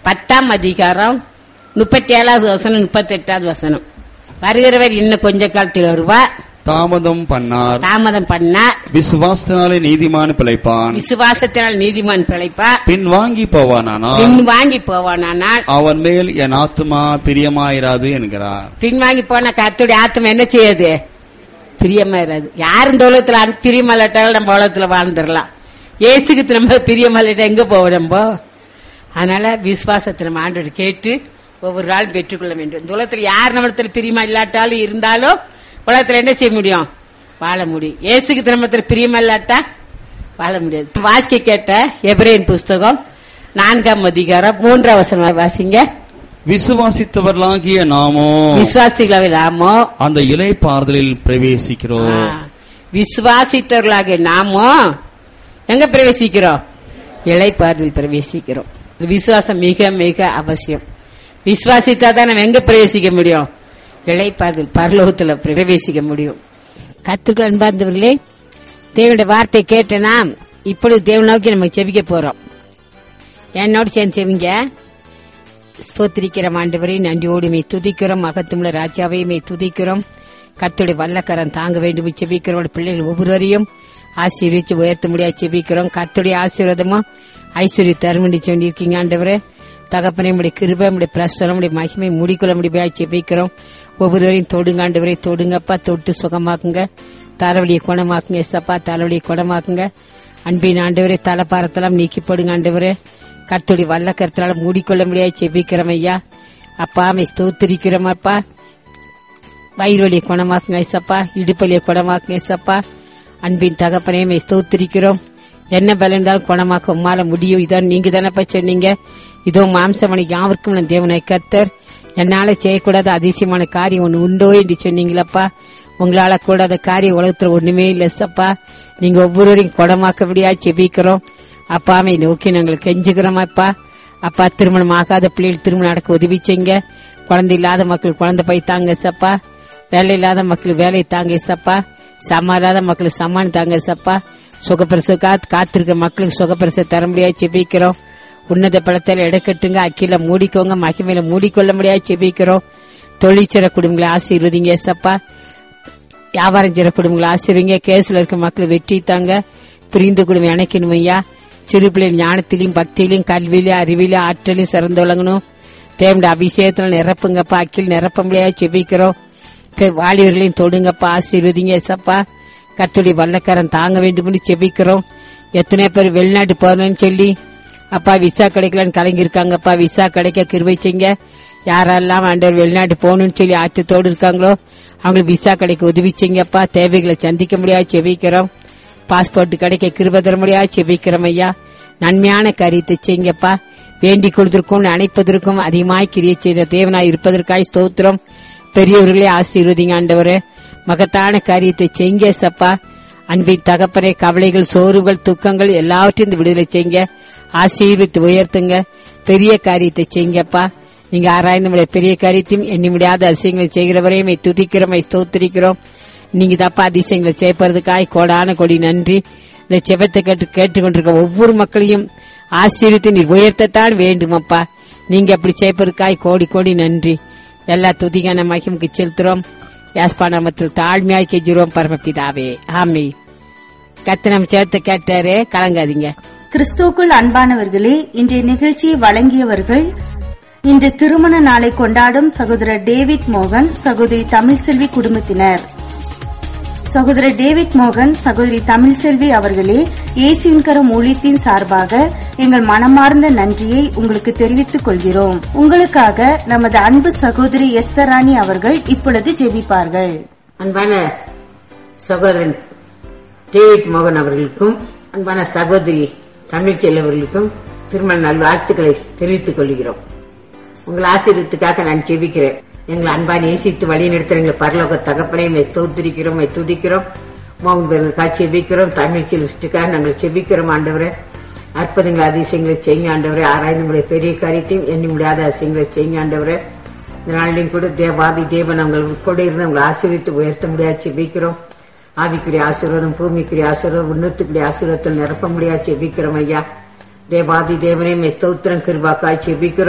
பத்தாம் அதிகாரம் முப்பத்தி ஏழாவது வசனம் முப்பத்தி எட்டாவது வசனம் வருகிறவர் இன்னும் கொஞ்ச காலத்தில் வருவா தாமதம் பண்ணார் தாமதம் பண்ணா விசுவாசத்தினாலே நீதிமான் பிழைப்பான் விசுவாசத்தினால் நீதிமான் பிழைப்பா பின் வாங்கி போவானானால் பின் வாங்கி போவானால் அவன் மேல் என் ஆத்துமா பிரியமாயிராது என்கிறார் பின் வாங்கி போன கத்துடைய ஆத்மா என்ன செய்யாது பிரியமா இராது யாரும் இந்த உலகத்துல அன்- பிரியமா இல்லாட்டாலும் நம்ம உலகத்துல வாழ்ந்துடலாம் ஏசுக்கு நம்ம பிரியமா இல்லாட்டா எங்க போவோம் நம்ம அதனால விசுவாசத்தை நம்ம ஆண்டோடு கேட்டு ஒவ்வொரு நாள் பெற்றுக்கொள்ள வேண்டும் இந்த உலகத்துல யார் நம்மளத்துல பிரியமா இல்லாட்டாலும் இருந்தாலும் உலகத்துல என்ன செய்ய முடியும் வாழ முடியும் ஏசுக்கு திருமணத்துல பிரியமா இல்லாட்டா வாழ முடியாது வாசிக்க கேட்ட எபிரேன் புஸ்தகம் நான்காம் அதிகாரம் மூன்றாம் வசனம் வாசிங்க விசுவாசித்தவர்களாகிய நாமோ விசுவாசிகளாவே நாமோ அந்த இலைப்பாறுதலில் பிரவேசிக்கிறோம் ஆ, விசுவாசித்தவர்களாக நாமோ எங்க பிரவேசிக்கிறோம் இலைப்பாறுதல் பிரவேசிக்கிறோம் விசுவாசம் மிக மிக அவசியம் விசுவாசித்தா தான் நம்ம எங்க பிரவேசிக்க முடியும் இலைப்பாறுதல் பரலோகத்துல பிரவேசிக்க முடியும் கத்துக்கள் அன்பார்ந்தவர்களே தேவனுடைய வார்த்தை கேட்ட நாம் இப்பொழுது தேவன் நோக்கி நம்ம செபிக்க போறோம் என்னோடு சேர்ந்து செவிங்க ஸ்தோத்திரிக்கிறோம் ஆண்டவரை நன்றியோடு மே துதிக்கிறோம் மகத்துமுள்ள ராஜாவை மே துதிக்கிறோம் கத்துடைய வல்லக்கரம் தாங்க வேண்டும் செபிக்கிறோம் பிள்ளைகள் ஒவ்வொருவரையும் ஆசீர்வதிச்சு உயர்த்த முடியாது செபிக்கிறோம் கத்துடைய ஆசீர்வாதமும் ஐஸ்வர்ய தருமண்டி சொல்லியிருக்கீங்க ஆண்டவரே தகப்பனை உடைய கிருபை உடைய பிரஸ்தரம் உடைய மகிமை மூடிக்கொள்ள முடியாது செபிக்கிறோம் ஒவ்வொருவரையும் தொடுங்க ஆண்டவரை தொடுங்கப்பா தொட்டு சுகமாக்குங்க தலைவலியை குணமாக்குங்க எஸ்அப்பா தலைவலியை குணமாக்குங்க அன்பின் ஆண்டவரே தலைப்பாரத்தெல்லாம் நீக்கி போடுங்க ஆண்டவரே கர்த்தருடைய வல்ல கருத்தினால மூடிக்கொள்ள முடியாது செபிக்கிறோம் ஐயா அப்பா மை ஸ்தோத்திரிக்கிறோம் அப்பா வயிறு வலியை குணமாக்குங்க ஐசப்பா இடுப்பலியை குணமாக்குங்க ஐசப்பா அன்பின் தகப்பனே மை ஸ்தோத்திரிக்கிறோம் என்ன பலம் இருந்தாலும் குணமாக்க உம்மால முடியும் இதான் நீங்க தானப்பா சொன்னீங்க இதோ மாம்சமணி யாவருக்கும் நான் தேவனை கர்த்தர் என்னால செய்யக்கூடாத அதிசயமான காரியம் ஒன்று உண்டோ என்று சொன்னீங்களப்பா உங்களால கூடாத காரியம் உலகத்துல ஒண்ணுமே இல்ல சப்பா நீங்க ஒவ்வொருவரையும் குணமாக்க முடியாது செபிக்கிறோம் அப்பாவை நோக்கி நாங்கள் கெஞ்சுக்கிறோம் அப்பா அப்பா திருமணம் ஆகாத பிள்ளைகள் திருமணம் நடக்க உதவி செய்யுங்க குழந்தை இல்லாத மக்கள் குழந்தை போய் தாங்க சப்பா வேலை இல்லாத மக்கள் வேலை தாங்க சப்பா சமா இல்லாத மக்கள் சமான் தாங்க சப்பா சுகப்பிரசு காத்திருக்க மக்களுக்கு சுகப்பிரசு தர முடியாது செபிக்கிறோம் உன்னத படத்தில் எடுக்கட்டுங்க அக்கில மூடிக்கோங்க மகிமையில மூடிக்கொள்ள முடியாது செபிக்கிறோம் தொழிற்சிற குடும்பங்களை ஆசீர்வதிங்க சப்பா வியாபாரம் செய்யற குடும்பங்களை ஆசிரியங்க கேஸ்ல இருக்க மக்கள் வெற்றி தாங்க பிரிந்து குடும்பம் இணைக்கணும் ஐயா சிறு பிள்ளைகள் ஞானத்திலையும் பக்தியிலையும் கல்வியிலும் அறிவிலும் ஆற்றலையும் சிறந்து விளங்கணும் தேவனுடைய அபிஷேகத்துல நிரப்புங்கப்பா அக்கில் நிரப்ப முடியாது செபிக்கிறோம் பெ- வாலிபர்களையும் தொடுங்கப்பா ஆசீர்வதிங்க சப்பா கத்துடைய வல்லக்காரன் தாங்க வேண்டும்னு செபிக்கிறோம் எத்தனை பேர் வெளிநாட்டு போறேன்னு சொல்லி அப்பா விசா கிடைக்கலன்னு கலங்கிருக்காங்கப்பா விசா கிடைக்க கிருவை செய்ங்க யாரெல்லாம் ஆண்டவர் வெளிநாட்டு போகணும்னு சொல்லி ஆச்சத்தோடு இருக்காங்களோ அவங்களுக்கு விசா கிடைக்க உதவி செய்யுங்கப்பா தேவைகளை சந்திக்க முடியாது செபிக்கிறோம் பாஸ்போர்ட் கிடைக்க கிருப தர முடியாது செபிக்கிறோம் ஐயா நன்மையான காரியத்தை செய்யுங்கப்பா வேண்டிக் கொள்வதற்கும் அணைப்பதற்கும் அதிகமாய் கிரியை செய்த தேவனாய் இருப்பதற்காய் ஸ்தோத்திரம் பெரியவர்களே ஆசீர்வதிங்க ஆண்டவரே மகத்தான காரியத்தை செய்யுங்க சப்பா அன்பின் தகப்பனே கவலைகள் சோர்வுகள் துக்கங்கள் எல்லாவற்றையும் இந்த விடுதலை செய்யுங்க ஆசீர்வித்து உயர்த்துங்க பெரிய காரியத்தை செய்யுங்கப்பா நீங்க ஆராய்ந்து நம்முடைய பெரிய காரியத்தையும் எண்ணி முடியாத அதிசயங்களை செய்கிறவரையும் மை துதிக்கிறோம் மை ஸ்தோத்திரிக்கிறோம் நீங்க தப்பா அதிசயங்களை செய்ப்பதற்காய் கோடான கொடி நன்றி இந்த செபத்தை கேட்டு கேட்டுக்கொண்டிருக்க ஒவ்வொரு மக்களையும் ஆசீர்வித்து நீர் உயர்த்தத்தான் வேண்டுமப்பா நீங்க அப்படி செய்ப்பதற்காய் கோடி கோடி நன்றி எல்லா துதிகான மகிமுக்கு செலுத்துறோம் யாஸ்பா நாமத்தில் தாழ்மையாய் கெஞ்சுறோம் பரமபிதாவே ஆமே கத்து நம்ம சேர்த்து கேட்டாரு கலங்காதீங்க கிறிஸ்துவுக்குள் அன்பானவர்களே இன்றைய நிகழ்ச்சியை வழங்கியவர்கள் இன்று திருமண நாளை கொண்டாடும் சகோதரர் டேவிட் மோகன் சகோதரி தமிழ்செல்வி குடும்பத்தினர் சகோதரர் டேவிட் மோகன் சகோதரி தமிழ்செல்வி அவர்களே இயேசுவின் கரம் ஊழியத்தின் சார்பாக எங்கள் மனமார்ந்த நன்றியை உங்களுக்கு தெரிவித்துக் கொள்கிறோம் உங்களுக்காக நமது அன்பு சகோதரி எஸ்தர் ராணி அவர்கள் இப்பொழுது ஜெபிப்பார்கள் அன்பான சகோதரன் டேவிட் மோகன் அவர்களுக்கும் அன்பான சகோதரி தமிழ்ச்செல்வி அவர்களுக்கும் திருமண நல் வாழ்த்துக்களை தெரிவித்துக் கொள்கிறோம் உங்கள் ஆசீர்வத்துக்காக நான் ஜெபிக்கிறேன் எங்களை அன்பான் நேசித்து வழி நடத்துற எங்கள் பரலோக தகப்பனை ஸ்தோத்திரிக்கிறோம் மை துதிக்கிறோம் மோகன் பேருக்காக செபிக்கிறோம் தமிழ் செல்வத்துக்காக நாங்கள் செபிக்கிறோம் ஆண்டவரே அற்புதங்கள் அதிசயங்களை செய்யுங்க ஆண்டவரே ஆராய்ந்து உங்களுடைய பெரிய காரியத்தையும் எண்ணி முடியாத அதிசயங்களை செய்யுங்க ஆண்டவரே இந்த நாளிலும் கூட தேவாதி தேவன் உங்கள் கூட இருந்து உங்களை ஆசீர்வித்து உயர்த்த முடியாது செபிக்கிறோம் ஆவிக்குரிய ஆசீர்வாதம் பூமிக்குரிய ஆசீர்வாதம் உன்னத்துக்குரிய ஆசீர்வாதத்தில் நிரப்ப முடியாது செபிக்கிறோம் ஐயா தேவாதி தேவனே மெஸ்தோத்திரம் கிருபாக்காய் செபிக்கிறோம்